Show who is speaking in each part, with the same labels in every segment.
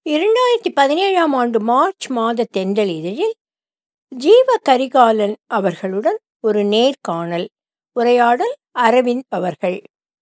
Speaker 1: இரண்டாயிரத்தி பதினேழாம் ஆண்டு மார்ச் மாத தென்றல் இதழில் ஜீவ கரிகாலன் அவர்களுடன் ஒரு நேர்காணல் உரையாடல் அரவிந்த் அவர்கள்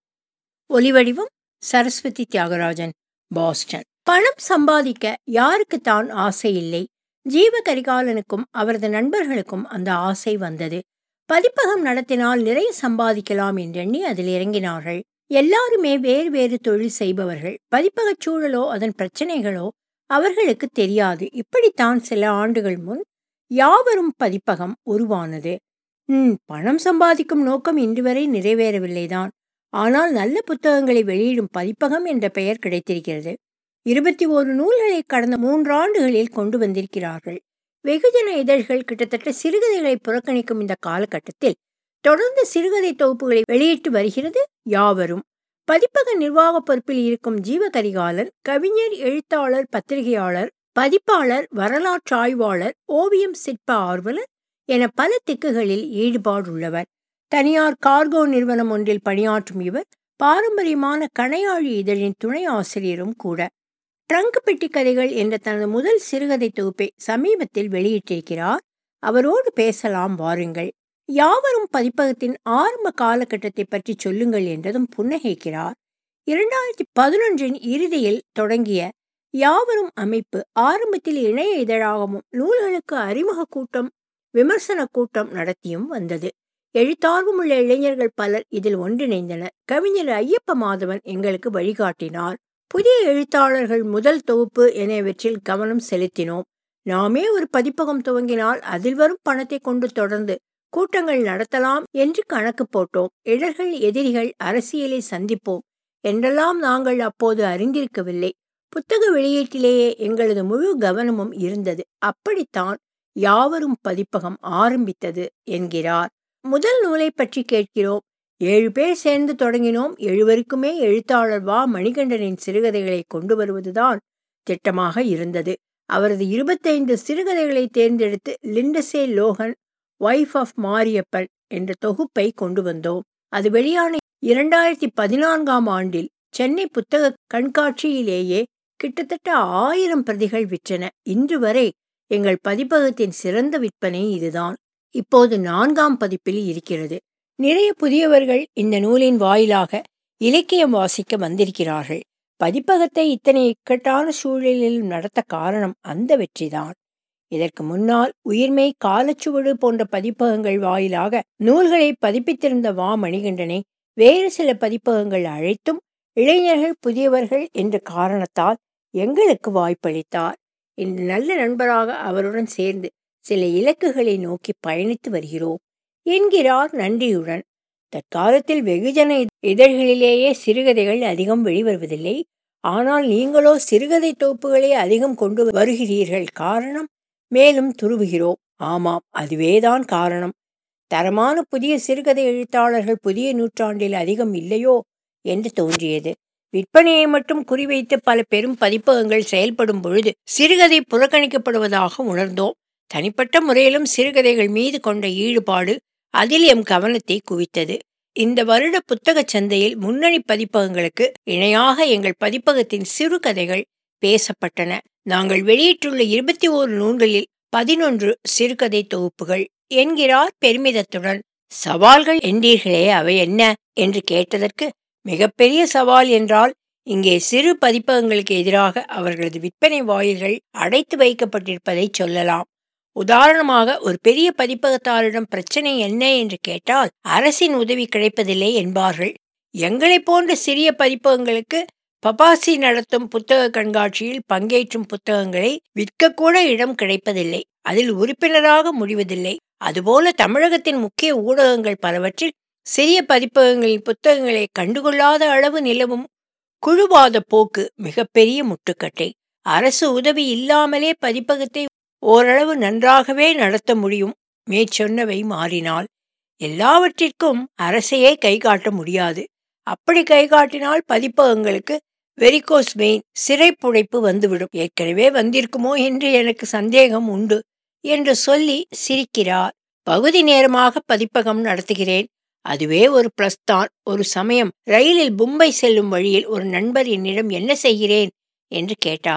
Speaker 1: ஒலிவடிவம் சரஸ்வதி தியாகராஜன் பாஸ்டன் பணம் சம்பாதிக்க யாருக்கு தான் ஆசை இல்லை ஜீவ கரிகாலனுக்கும் அவரது நண்பர்களுக்கும் அந்த ஆசை வந்தது பதிப்பகம் நடத்தினால் நிறைய சம்பாதிக்கலாம் என்றெண்ணி அதில் இறங்கினார்கள் எல்லாருமே வேறு வேறு தொழில் செய்பவர்கள் பதிப்பகச் சூழலோ அதன் பிரச்சனைகளோ அவர்களுக்கு தெரியாது இப்படித்தான் சில ஆண்டுகள் முன் யாவரும் பதிப்பகம் உருவானது ம் பணம் சம்பாதிக்கும் நோக்கம் இன்று வரை நிறைவேறவில்லைதான் ஆனால் நல்ல புத்தகங்களை வெளியிடும் பதிப்பகம் என்ற பெயர் கிடைத்திருக்கிறது இருபத்தி ஓரு நூல்களை கடந்த மூன்றாண்டுகளில் கொண்டு வந்திருக்கிறார்கள் வெகுஜன இதழ்கள் கிட்டத்தட்ட சிறுகதைகளை புறக்கணிக்கும் இந்த காலகட்டத்தில் தொடர்ந்து சிறுகதை தொகுப்புகளை வெளியிட்டு வருகிறது யாவரும் பதிப்பக நிர்வாக பொறுப்பில் இருக்கும் ஜீவகரிகாலன் கவிஞர் எழுத்தாளர் பத்திரிகையாளர் பதிப்பாளர் வரலாற்றாய்வாளர் ஓவியம் சிற்ப ஆர்வலர் என பல திக்குகளில் ஈடுபாடுள்ளவர் தனியார் கார்கோ நிறுவனம் ஒன்றில் பணியாற்றும் இவர் பாரம்பரியமான கணையாழி இதழின் துணை ஆசிரியரும் கூட ட்ரங்க் பெட்டி கதைகள் என்ற தனது முதல் சிறுகதை தொகுப்பை சமீபத்தில் வெளியிட்டிருக்கிறார் அவரோடு பேசலாம் வாருங்கள் யாவரும் பதிப்பகத்தின் ஆரம்ப காலகட்டத்தை பற்றி சொல்லுங்கள் என்றதும் புன்னகைக்கிறார் இரண்டாயிரத்தி பதினொன்றின் இறுதியில் தொடங்கிய யாவரும் அமைப்பு ஆரம்பத்தில் இணைய இதழாகவும் நூல்களுக்கு அறிமுக கூட்டம் விமர்சன கூட்டம் நடத்தியும் வந்தது எழுத்தார்வம் உள்ள இளைஞர்கள் பலர் இதில் ஒன்றிணைந்தனர் கவிஞர் ஐயப்ப மாதவன் எங்களுக்கு வழிகாட்டினார் புதிய எழுத்தாளர்கள் முதல் தொகுப்பு எனவற்றில் கவனம் செலுத்தினோம் நாமே ஒரு பதிப்பகம் துவங்கினால் அதில் வரும் பணத்தை கொண்டு தொடர்ந்து கூட்டங்கள் நடத்தலாம் என்று கணக்கு போட்டோம் இடர்கள் எதிரிகள் அரசியலை சந்திப்போம் என்றெல்லாம் நாங்கள் அப்போது அறிந்திருக்கவில்லை புத்தக வெளியீட்டிலேயே எங்களது முழு கவனமும் இருந்தது அப்படித்தான் யாவரும் பதிப்பகம் ஆரம்பித்தது என்கிறார் முதல் நூலை பற்றி கேட்கிறோம் ஏழு பேர் சேர்ந்து தொடங்கினோம் எழுவருக்குமே எழுத்தாளர் வா மணிகண்டனின் சிறுகதைகளை கொண்டு வருவதுதான் திட்டமாக இருந்தது அவரது இருபத்தைந்து சிறுகதைகளை தேர்ந்தெடுத்து Lindsay Logan wife of Mariappan என்ற தொகுப்பை கொண்டு வந்தோம் அது வெளியான இரண்டாயிரத்தி பதினான்காம் ஆண்டில் சென்னை புத்தக கண்காட்சியிலேயே கிட்டத்தட்ட ஆயிரம் பிரதிகள் விற்றன இன்று வரை எங்கள் பதிப்பகத்தின் சிறந்த விற்பனை இதுதான் இப்போது நான்காம் பதிப்பில் இருக்கிறது நிறைய புதியவர்கள் இந்த நூலின் வாயிலாக இலக்கியம் வாசிக்க வந்திருக்கிறார்கள் பதிப்பகத்தை இத்தனை இக்கட்டான சூழலில் நடத்த காரணம் அந்த வெற்றிதான் இதற்கு முன்னால் உயிர்மை காலச்சுவடு போன்ற பதிப்பகங்கள் வாயிலாக நூல்களை பதிப்பித்திருந்த வா மணிகண்டனை வேறு சில பதிப்பகங்கள் அழைத்தும் இளைஞர்கள் புதியவர்கள் என்ற காரணத்தால் எங்களுக்கு வாய்ப்பளித்தார் இன்று நல்ல நண்பராக அவருடன் சேர்ந்து சில இலக்குகளை நோக்கி பயணித்து வருகிறோம் என்கிறார் நன்றியுடன் தற்காலத்தில் வெகுஜன இதழ்களிலேயே சிறுகதைகள் அதிகம் வெளிவருவதில்லை ஆனால் நீங்களோ சிறுகதை தொகுப்புகளை அதிகம் கொண்டு வருகிறீர்கள் காரணம் மேலும் துருவுகிறோம் ஆமாம் அதுவேதான் காரணம் தரமான புதிய சிறுகதை எழுத்தாளர்கள் புதிய நூற்றாண்டில் அதிகம் இல்லையோ என்று தோன்றியது விற்பனையை மட்டும் குறிவைத்து பல பெரும் பதிப்பகங்கள் செயல்படும் பொழுது சிறுகதை புறக்கணிக்கப்படுவதாக உணர்ந்தோம் தனிப்பட்ட முறையிலும் சிறுகதைகள் மீது கொண்ட ஈடுபாடு அதில் எம் கவனத்தை குவித்தது இந்த வருட புத்தக சந்தையில் முன்னணி பதிப்பகங்களுக்கு இணையாக எங்கள் பதிப்பகத்தின் சிறுகதைகள் பேசப்பட்டன நாங்கள் வெளியிட்டுள்ள இருபத்தி ஓரு நூல்களில் பதினொன்று சிறுகதை தொகுப்புகள் என்கிறார் பெருமிதத்துடன் சவால்கள் என்றீர்களே அவை என்ன என்று கேட்டதற்கு மிகப்பெரிய சவால் என்றால் இங்கே சிறு பதிப்பகங்களுக்கு எதிராக அவர்களது விற்பனை வாயில்கள் அடைத்து வைக்கப்பட்டிருப்பதை சொல்லலாம் உதாரணமாக ஒரு பெரிய பதிப்பகத்தாரிடம் பிரச்சனை என்ன என்று கேட்டால் அரசின் உதவி கிடைப்பதில்லை என்பார்கள் எங்களை போன்ற சிறிய பதிப்பகங்களுக்கு பபாசி நடத்தும் புத்தக கண்காட்சியில் பங்கேற்றும் புத்தகங்களை விற்கக்கூட இடம் கிடைப்பதில்லை அதில் உறுப்பினராக முடிவதில்லை அதுபோல தமிழகத்தின் முக்கிய ஊடகங்கள் பலவற்றில் சிறிய பதிப்பகங்களின் புத்தகங்களை கண்டுகொள்ளாத அளவு நிலவும் குழுவாத போக்கு மிகப்பெரிய முட்டுக்கட்டை அரசு உதவி இல்லாமலே பதிப்பகத்தை ஓரளவு நன்றாகவே நடத்த முடியும் மேற்சொன்னவை மாறினால் எல்லாவற்றிற்கும் அரசையே கை காட்ட முடியாது அப்படி கை காட்டினால் பதிப்பகங்களுக்கு வெரிகோஸ் வெயின் சிறைப்புடைப்பு வந்துவிடும் ஏற்கனவே வந்திருக்குமோ என்று எனக்கு சந்தேகம் உண்டு என்று சொல்லி சிரிக்கிறார் பகுதி நேரமாக பதிப்பகம் நடத்துகிறேன் அதுவே ஒரு பிளஸ் தான் ஒரு சமயம் ரயிலில் மும்பை செல்லும் வழியில் ஒரு நண்பர் என்னிடம் என்ன செய்கிறேன் என்று கேட்டார்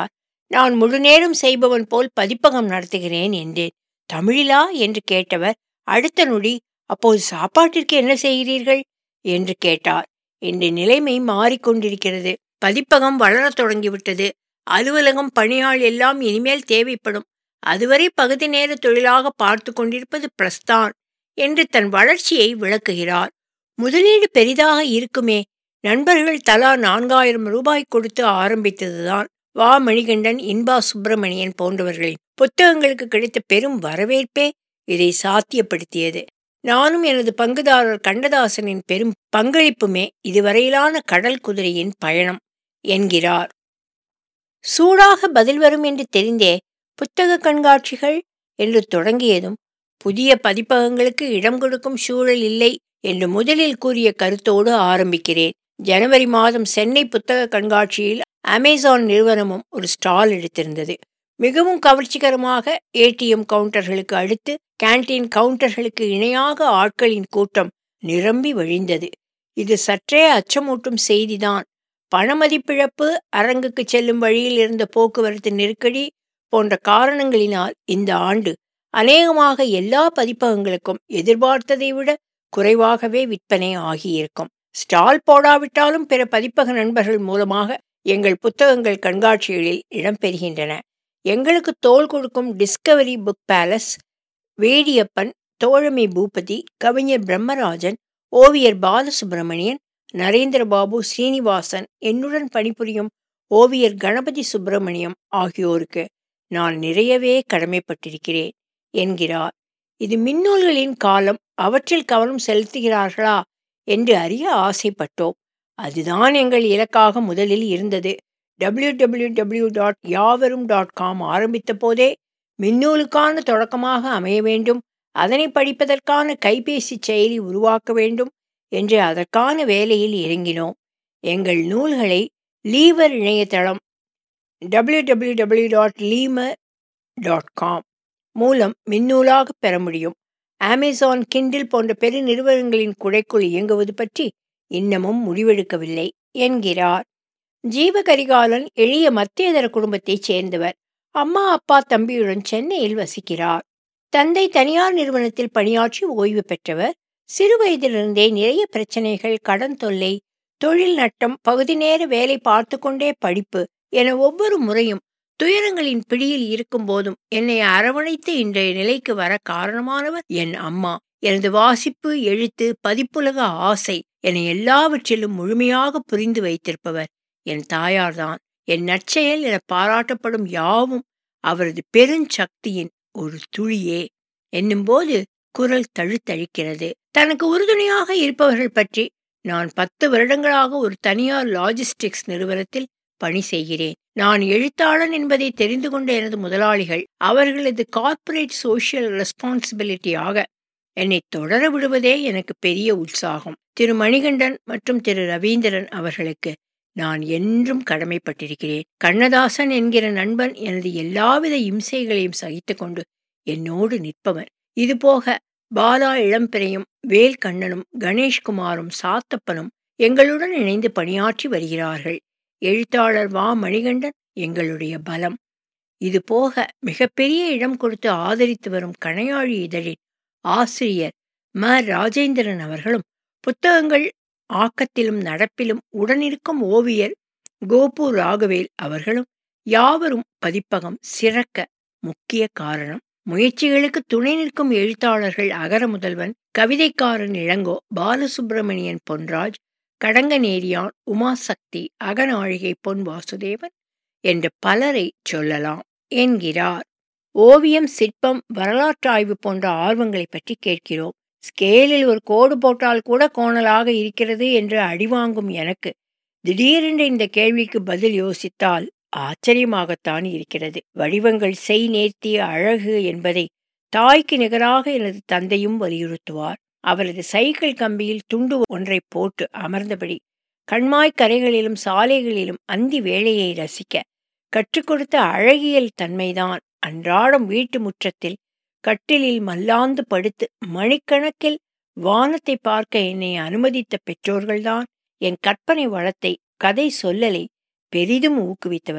Speaker 1: நான் முழுநேரம் செய்பவன் போல் பதிப்பகம் நடத்துகிறேன் என்றேன் தமிழிலா என்று கேட்டவர் அடுத்த நொடி அப்போது சாப்பாட்டிற்கு என்ன செய்கிறீர்கள் என்று கேட்டார் இன்று நிலைமை மாறிக்கொண்டிருக்கிறது பதிப்பகம் வளரத் தொடங்கிவிட்டது அலுவலகம் பணியாள் எல்லாம் இனிமேல் தேவைப்படும் அதுவரை பகுதி நேர தொழிலாக பார்த்து கொண்டிருப்பது பிரஸ்தான் என்று தன் வளர்ச்சியை விளக்குகிறார் முதலீடு பெரிதாக இருக்குமே நண்பர்கள் தலா நான்காயிரம் ரூபாய் கொடுத்து ஆரம்பித்ததுதான் வா மணிகண்டன் இன்பா சுப்பிரமணியன் போன்றவர்களின் புத்தகங்களுக்கு கிடைத்த பெரும் வரவேற்பே இதை சாத்தியப்படுத்தியது நானும் எனது பங்குதாரர் கண்டதாசனின் பெரும் பங்களிப்புமே இதுவரையிலான கடல் குதிரையின் பயணம் என்கிறார் சூடாக பதில் வரும் என்று தெரிந்தே புத்தக கண்காட்சிகள் என்று தொடங்கியதும் புதிய பதிப்பகங்களுக்கு இடம் கொடுக்கும் சூழல் இல்லை என்று முதலில் கூறிய கருத்தோடு ஆரம்பிக்கிறேன் ஜனவரி மாதம் சென்னை புத்தக கண்காட்சியில் அமேசான் நிறுவனமும் ஒரு ஸ்டால் எடுத்திருந்தது மிகவும் கவர்ச்சிகரமாக ஏடிஎம் கவுண்டர்களுக்கு அடுத்து கேன்டீன் கவுண்டர்களுக்கு இணையாக ஆட்களின் கூட்டம் நிரம்பி வழிந்தது இது சற்றே அச்சமூட்டும் செய்திதான் பணமதிப்பிழப்பு அரங்குக்கு செல்லும் வழியில் இருந்த போக்குவரத்து நெருக்கடி போன்ற காரணங்களினால் இந்த ஆண்டு அநேகமாக எல்லா பதிப்பகங்களுக்கும் எதிர்பார்த்ததை விட குறைவாகவே விற்பனை ஆகியிருக்கும் ஸ்டால் போடாவிட்டாலும் பிற பதிப்பக நண்பர்கள் மூலமாக எங்கள் புத்தகங்கள் கண்காட்சிகளில் இடம்பெறுகின்றன எங்களுக்கு தோல் கொடுக்கும் டிஸ்கவரி புக் பேலஸ் வேடியப்பன் தோழமை பூபதி கவிஞர் பிரம்மராஜன் ஓவியர் பாலசுப்பிரமணியன் நரேந்திரபாபு ஸ்ரீனிவாசன் என்னுடன் பணிபுரியும் ஓவியர் கணபதி சுப்பிரமணியம் ஆகியோருக்கு நான் நிறையவே கடமைப்பட்டிருக்கிறேன் என்கிறார் இது மின்னூல்களின் காலம் அவற்றில் கவனம் செலுத்துகிறார்களா என்று அறிய ஆசைப்பட்டோம் அதுதான் எங்கள் இலக்காக முதலில் இருந்தது W W W dot Yavarum dot com ஆரம்பித்த போதே மின்னூலுக்கான தொடக்கமாக அமைய வேண்டும் அதனை படிப்பதற்கான கைபேசி செயலி உருவாக்க வேண்டும் என்று அதற்கான வேலையில் இறங்கினோம் எங்கள் நூல்களை லீவர் இணையதளம் டபிள்யூ டபிள்யூ டபிள்யூ டாட் லீமர் டாட் காம் மூலம் மின்னூலாக பெற முடியும் அமேசான் கிண்டில் போன்ற பெரு நிறுவனங்களின் குடைக்குள் இயங்குவது பற்றி இன்னமும் முடிவெடுக்கவில்லை என்கிறார் ஜீவகரிகாலன் எளிய மத்தியதர குடும்பத்தைச் சேர்ந்தவர் அம்மா அப்பா தம்பியுடன் சென்னையில் வசிக்கிறார் தந்தை தனியார் நிறுவனத்தில் பணியாற்றி ஓய்வு பெற்றவர் சிறு வயதிலிருந்தே நிறைய பிரச்சனைகள் கடன் தொல்லை தொழில் நட்டம் பகுதி நேர வேலை பார்த்து கொண்டே படிப்பு என ஒவ்வொரு முறையும் துயரங்களின் பிடியில் இருக்கும் போதும் என்னை அரவணைத்து இன்றைய நிலைக்கு வர காரணமானவர் என் அம்மா எனது வாசிப்பு எழுத்து பதிப்புலக ஆசை என எல்லாவற்றிலும் முழுமையாக புரிந்து வைத்திருப்பவர் என் தாயார்தான் என் நற்செயல் என பாராட்டப்படும் யாவும் அவரது பெருஞ்சக்தியின் ஒரு துளியே என்னும்போது குரல் தழுத்தழிக்கிறது தனக்கு உறுதுணையாக இருப்பவர்கள் பற்றி நான் பத்து வருடங்களாக ஒரு தனியார் லாஜிஸ்டிக்ஸ் நிறுவனத்தில் பணி செய்கிறேன் நான் எழுத்தாளன் என்பதை தெரிந்து கொண்ட எனது முதலாளிகள் அவர்களது கார்ப்பரேட் சோஷியல் ரெஸ்பான்சிபிலிட்டியாக என்னை தொடர விடுவதே எனக்கு பெரிய உற்சாகம் திரு மணிகண்டன் மற்றும் திரு ரவீந்திரன் அவர்களுக்கு நான் என்றும் கடமைப்பட்டிருக்கிறேன் கண்ணதாசன் என்கிற நண்பன் எனது எல்லாவித இம்சைகளையும் சகித்து கொண்டு என்னோடு நிற்பவர் இதுபோக பாலா இளம்பிரையும் வேல் கண்ணனும் கணேஷ்குமாரும் சாத்தப்பனும் எங்களுடன் இணைந்து பணியாற்றி வருகிறார்கள் எழுத்தாளர் வா மணிகண்டன் எங்களுடைய பலம் இது போக மிகப்பெரிய இடம் கொடுத்து ஆதரித்து வரும் கணையாழி இதழின் ஆசிரியர் ம ராஜேந்திரன் அவர்களும் புத்தகங்கள் ஆக்கத்திலும் நடப்பிலும் உடனிருக்கும் ஓவியர் கோபு ராகவேல் அவர்களும் யாவரும் பதிப்பகம் சிறக்க முக்கிய காரணம் முயற்சிகளுக்கு துணை நிற்கும் எழுத்தாளர்கள் அகர முதல்வன் கவிதைக்காரன் இளங்கோ பாலசுப்பிரமணியன் பொன்ராஜ் கடங்கநேரியான் உமாசக்தி அகநாழிகை பொன் வாசுதேவன் என்று பலரை சொல்லலாம் என்கிறார் ஓவியம் சிற்பம் வரலாற்றாய்வு போன்ற ஆர்வங்களை பற்றி கேட்கிறோம் ஸ்கேலில் ஒரு கோடு போட்டால் கூட கோணலாக இருக்கிறது என்று அடிவாங்கும் எனக்கு திடீரென்று இந்த கேள்விக்கு பதில் யோசித்தால் ஆச்சரியமாகத்தான் இருக்கிறது வடிவங்கள் செய் நேர்த்திய அழகு என்பதை தாய்க்கு நிகராக எனது தந்தையும் வலியுறுத்துவார் அவரது சைக்கிள் கம்பியில் துண்டு ஒன்றை போட்டு அமர்ந்தபடி கண்மாய் கரைகளிலும் சாலைகளிலும் அந்தி வேளையை ரசிக்க கற்றுக் கொடுத்த அழகியல் தன்மைதான் அன்றாடம் வீட்டு முற்றத்தில் கட்டிலில் மல்லாந்து படுத்து மணிக்கணக்கில் வானத்தை பார்க்க என்னை அனுமதித்த பெற்றோர்கள்தான் என் கற்பனை வளத்தை கதை சொல்லலை பெரிதும் ஊக்குவித்தவர்கள்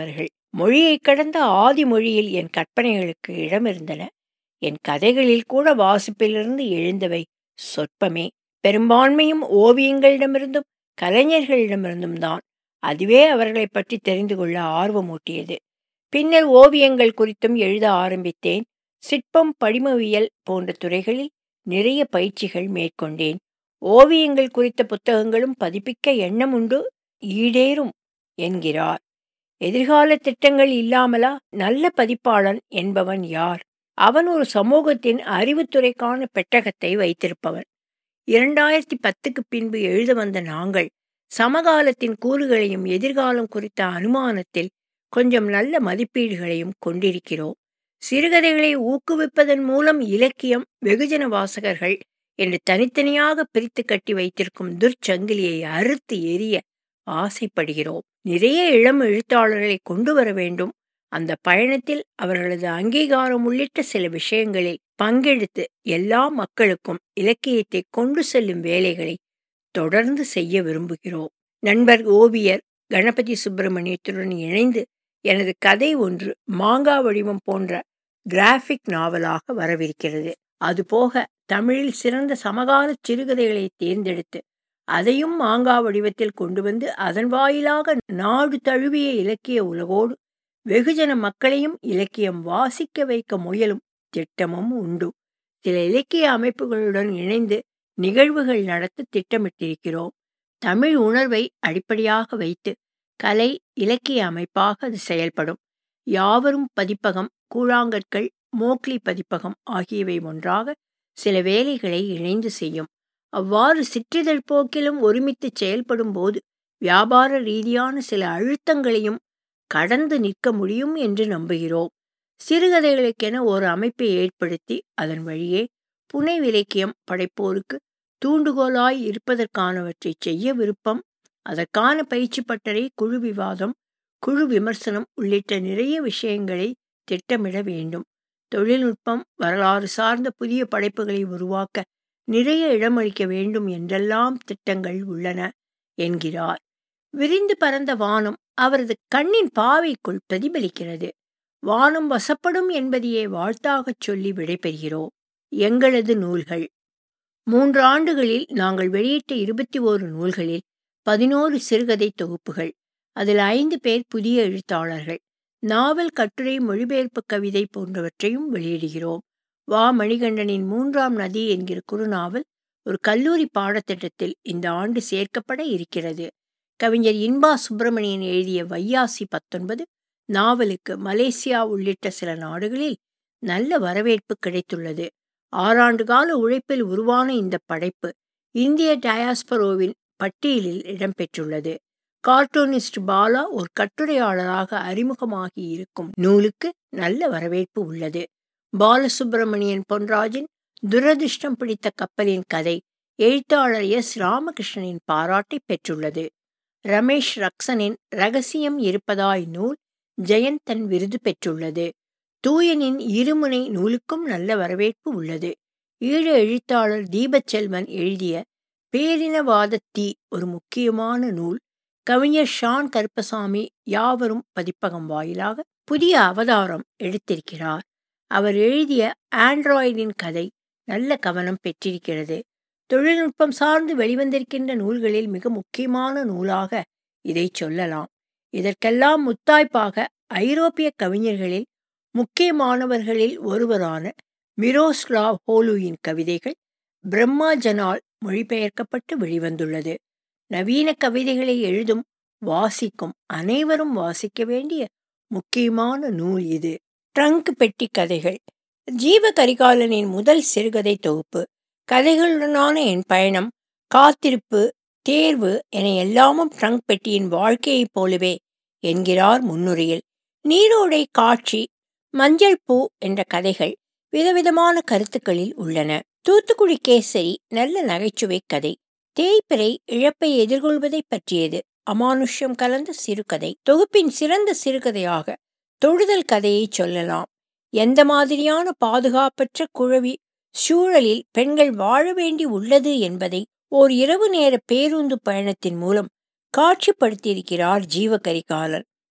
Speaker 1: மொழியை கடந்த ஆதி மொழியில் என் கற்பனைகளுக்கு இடம் இருந்தன என் கதைகளில் கூட வாசிப்பிலிருந்து எழுந்தவை சொற்பமே பெரும்பான்மையும் ஓவியங்களிடமிருந்தும் கலைஞர்களிடமிருந்தும் தான் அதுவே அவர்களை பற்றி தெரிந்து கொள்ள ஆர்வமூட்டியது பின்னர் ஓவியங்கள் குறித்தும் எழுத ஆரம்பித்தேன் சிற்பம் படிமவியல் போன்ற துறைகளில் நிறைய பயிற்சிகள் மேற்கொண்டேன் ஓவியங்கள் குறித்த புத்தகங்களும் பதிப்பிக்க எண்ணம் உண்டு ஈடேறும் என்கிறார் எதிர்கால திட்டங்கள் இல்லாமலா நல்ல பதிப்பாளன் என்பவன் யார் அவன் ஒரு சமூகத்தின் அறிவுத்துறைக்கான பெட்டகத்தை வைத்திருப்பவன் இரண்டாயிரத்தி பத்துக்கு பின்பு எழுத வந்த நாங்கள் சமகாலத்தின் கூறுகளையும் எதிர்காலம் குறித்த அனுமானத்தில் கொஞ்சம் நல்ல மதிப்பீடுகளையும் கொண்டிருக்கிறோம் சிறுகதைகளை ஊக்குவிப்பதன் மூலம் இலக்கியம் வெகுஜன வாசகர்கள் என்று தனித்தனியாக பிரித்து கட்டி வைத்திருக்கும் துர்ச்சங்கிலியை அறுத்து எரிய ஆசைப்படுகிறோம் நிறைய இளம் எழுத்தாளர்களை கொண்டு வர வேண்டும் அந்த பயணத்தில் அவர்களது அங்கீகாரம் உள்ளிட்ட சில விஷயங்களில் பங்கெடுத்து எல்லா மக்களுக்கும் இலக்கியத்தை கொண்டு செல்லும் வேலைகளை தொடர்ந்து செய்ய விரும்புகிறோம் நண்பர் ஓவியர் கணபதி சுப்பிரமணியத்துடன் இணைந்து எனது கதை ஒன்று மாங்கா வடிவம் போன்ற கிராஃபிக் நாவலாக வரவிருக்கிறது அதுபோக தமிழில் சிறந்த சமகால சிறுகதைகளை தேர்ந்தெடுத்து அதையும் மாங்கா வடிவத்தில் கொண்டு வந்து அதன் வாயிலாக நாடு தழுவிய இலக்கிய உலகோடு வெகுஜன மக்களையும் இலக்கியம் வாசிக்க வைக்க முயலும் திட்டமும் உண்டு சில இலக்கிய அமைப்புகளுடன் இணைந்து நிகழ்வுகள் நடத்த திட்டமிட்டிருக்கிறோம் தமிழ் உணர்வை அடிப்படையாக வைத்து கலை இலக்கிய அமைப்பாக அது செயல்படும் யாவரும் பதிப்பகம் கூழாங்கற்கள் மோக்லி பதிப்பகம் ஆகியவை ஒன்றாக சில வேலைகளை இணைந்து செய்யும் அவ்வாறு சிற்றிதழ் போக்கிலும் ஒருமித்து செயல்படும் போது வியாபார ரீதியான சில அழுத்தங்களையும் கடந்து நிற்க முடியும் என்று நம்புகிறோம் சிறுகதைகளுக்கென ஒரு அமைப்பை ஏற்படுத்தி அதன் வழியே புனை விலக்கியம் படைப்போருக்கு தூண்டுகோலாய் இருப்பதற்கானவற்றை செய்ய விருப்பம் அதற்கான பயிற்சி பட்டறை குழு விவாதம் குழு விமர்சனம் உள்ளிட்ட நிறைய விஷயங்களை திட்டமிட வேண்டும் தொழில்நுட்பம் வரலாறு சார்ந்த புதிய படைப்புகளை உருவாக்க நிறைய இடமளிக்க வேண்டும் என்றெல்லாம் திட்டங்கள் உள்ளன என்கிறார் விரிந்து பறந்த வானம் அவரது கண்ணின் பாவைக்குள் பிரதிபலிக்கிறது வானம் வசப்படும் என்பதையே வாழ்த்தாகச் சொல்லி விடைபெறுகிறோம் எங்களது நூல்கள் மூன்று ஆண்டுகளில் நாங்கள் வெளியிட்ட இருபத்தி ஓரு நூல்களில் பதினோரு சிறுகதை தொகுப்புகள் அதில் ஐந்து பேர் புதிய எழுத்தாளர்கள் நாவல் கட்டுரை மொழிபெயர்ப்பு கவிதை போன்றவற்றையும் வெளியிடுகிறோம் வா மணிகண்டனின் மூன்றாம் நதி என்கிற குறுநாவல் ஒரு கல்லூரி பாடத்திட்டத்தில் இந்த ஆண்டு சேர்க்கப்பட இருக்கிறது கவிஞர் இன்பா சுப்பிரமணியன் எழுதிய வையாசி பத்தொன்பது நாவலுக்கு மலேசியா உள்ளிட்ட சில நாடுகளில் நல்ல வரவேற்பு கிடைத்துள்ளது ஆறாண்டு கால உழைப்பில் உருவான இந்த படைப்பு இந்திய டயாஸ்பரோவின் பட்டியலில் இடம்பெற்றுள்ளது கார்ட்டூனிஸ்ட் பாலா ஒரு கட்டுரையாளராக அறிமுகமாகி இருக்கும் நூலுக்கு நல்ல வரவேற்பு உள்ளது பாலசுப்பிரமணியன் பொன்ராஜின் துரதிர்ஷ்டம் பிடித்த கப்பலின் கதை எழுத்தாளர் எஸ் ராமகிருஷ்ணனின் பாராட்டை பெற்றுள்ளது ரமேஷ் ரக்சனின் ரகசியம் இருப்பதாய் நூல் ஜெயந்தன் விருது பெற்றுள்ளது தூயனின் இருமுனை நூலுக்கும் நல்ல வரவேற்பு உள்ளது ஈழ எழுத்தாளர் தீபச்செல்வன் எழுதிய பேரினவாத தீ ஒரு முக்கியமான நூல் கவிஞர் ஷான் கருப்பசாமி யாவரும் பதிப்பகம் வாயிலாக புதிய அவதாரம் எடுத்திருக்கிறார் அவர் எழுதிய ஆண்ட்ராய்டின் கதை நல்ல கவனம் பெற்றிருக்கிறது தொழில்நுட்பம் சார்ந்து வெளிவந்திருக்கின்ற நூல்களில் மிக முக்கியமான நூலாக இதை சொல்லலாம் இதற்கெல்லாம் முத்தாய்ப்பாக ஐரோப்பிய கவிஞர்களில் முக்கியமானவர்களில் ஒருவரான மிரோஸ்லாவ் ஹோலுயின் கவிதைகள் பிரம்மா ஜனால் மொழிபெயர்க்கப்பட்டு வெளிவந்துள்ளது நவீன கவிதைகளை எழுதும் வாசிக்கும் அனைவரும் வாசிக்க வேண்டிய முக்கியமான நூல் இது ட்ரங்க் பெட்டி கதைகள் ஜீவ கரிகாலனின் முதல் சிறுகதை தொகுப்பு கதைகளுடனான என் பயணம் காத்திருப்பு தேர்வு என எல்லாமும் ட்ரங்க் பெட்டியின் வாழ்க்கையைப் போலவே என்கிறார் முன்னுரையில் நீரோடை காட்சி மஞ்சள் பூ என்ற கதைகள் விதவிதமான கருத்துக்களில் உள்ளன தூத்துக்குடி கேசரி நல்ல நகைச்சுவை கதை தேய்பிறை இழப்பை எதிர்கொள்வதை பற்றியது அமானுஷ்யம் கலந்த சிறுகதை தொகுப்பின் சிறந்த சிறுகதையாக தொழுதல் கதையை சொல்லலாம் எந்த மாதிரியான பாதுகாப்பற்ற குழவி சூழலில் பெண்கள் வாழ வேண்டி உள்ளது என்பதை ஓர் இரவு நேர பேருந்து பயணத்தின் மூலம் காட்சிப்படுத்தியிருக்கிறார் ஜீவகரிகாலன்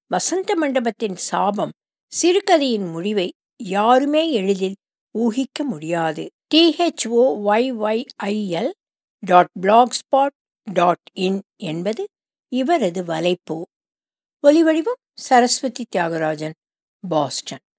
Speaker 1: வசந்த மண்டபத்தின் சாபம் சிறுகதையின் முடிவை யாருமே எளிதில் ஊகிக்க முடியாது D H O Y Y I L dot blogspot dot in என்பது இவரது வலைப்போ ஒலிவடிவம் சரஸ்வதி தியாகராஜன் பாஸ்டன்